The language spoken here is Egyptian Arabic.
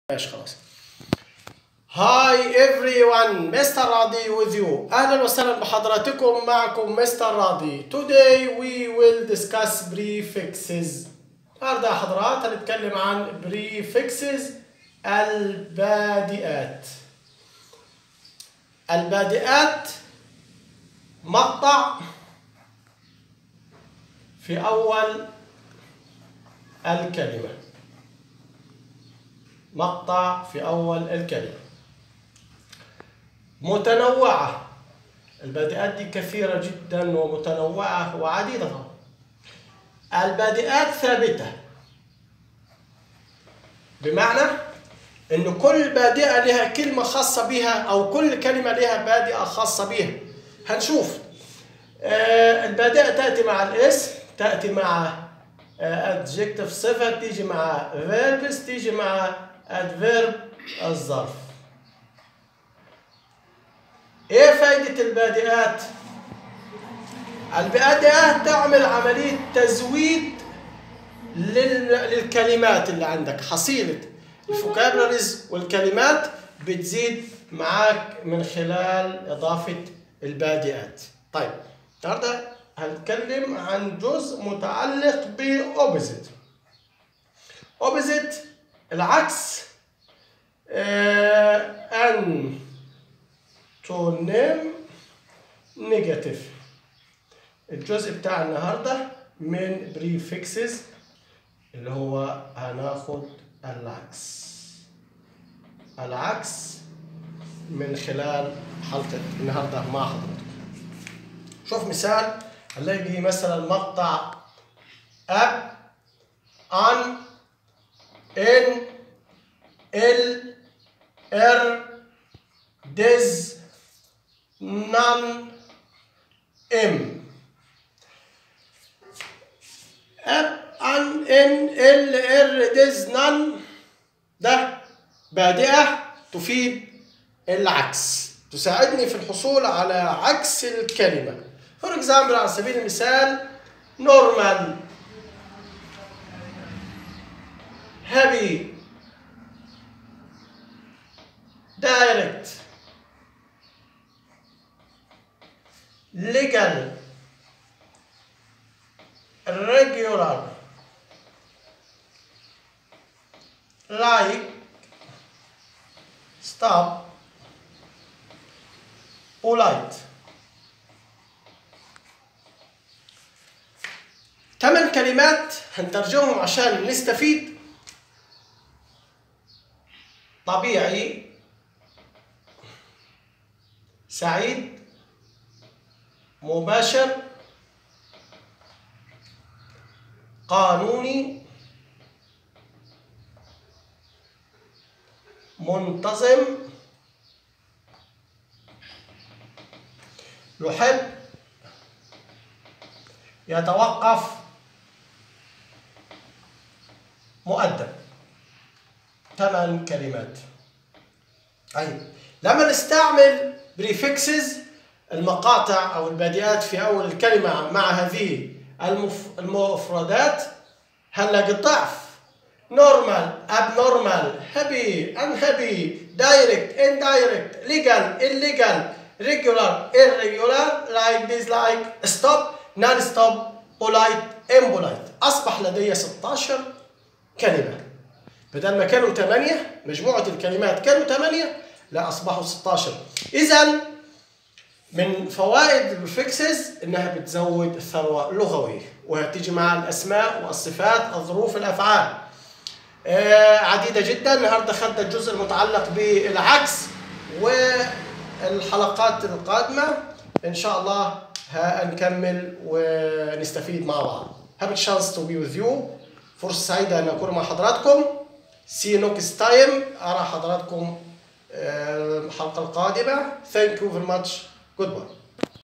ماشي خلاص هاي everyone مستر راضي with you اهلا وسهلا بحضراتكم معكم مستر راضي today we will discuss prefixes النهارده يا حضرات هنتكلم عن prefixes البادئات البادئات مقطع في اول الكلمه مقطع في أول الكلمة متنوعة البادئات دي كثيرة جدا ومتنوعة وعديدة طبعا البادئات ثابتة بمعنى ان كل بادئة لها كلمة خاصة بها او كل كلمة لها بادئة خاصة بها هنشوف آه البادئة تأتي مع الاسم تأتي مع adjective صفة تيجي مع verbs تيجي مع adverb الظرف ايه فايدة البادئات البادئات تعمل عملية تزويد للكلمات اللي عندك حصيلة الفوكابلريز والكلمات بتزيد معاك من خلال إضافة البادئات طيب النهارده هنتكلم عن جزء متعلق بأوبزيت أوبزيت العكس أن تونيم نيجاتيف الجزء بتاع النهارده من بريفكسز اللي هو هناخد العكس العكس من خلال حلقة النهارده مع حضرتك شوف مثال هنلاقي مثلا مقطع أب عن إن ال ار دز نان ام أب عن إن ال ار دز نان ده بادئة تفيد العكس تساعدني في الحصول على عكس الكلمة فور اكزامبل على سبيل المثال نورمال هابي دايركت legal regular like stop polite ثمان كلمات هنترجمهم عشان نستفيد طبيعي سعيد مباشر قانوني منتظم يحب يتوقف مؤدب ثمان كلمات طيب لما نستعمل بريفكسز المقاطع او البادئات في اول الكلمه مع هذه المف... المفردات هنلاقي الضعف نورمال ابنورمال هابي انهابي دايركت اندايركت ليجال illegal regular irregular like dislike stop non stop polite impolite اصبح لدي 16 كلمه بدل ما كانوا 8 مجموعه الكلمات كانوا 8 لا اصبحوا 16 اذا من فوائد البريفكسز انها بتزود الثروه اللغويه وهتيجي مع الاسماء والصفات الظروف الافعال آه عديده جدا النهارده خدنا الجزء المتعلق بالعكس والحلقات القادمه ان شاء الله هنكمل ونستفيد مع بعض Have a chance to be with you فرصة سعيدة أن أكون مع حضراتكم See you next time أرى حضراتكم الحلقة القادمة Thank you very much Goodbye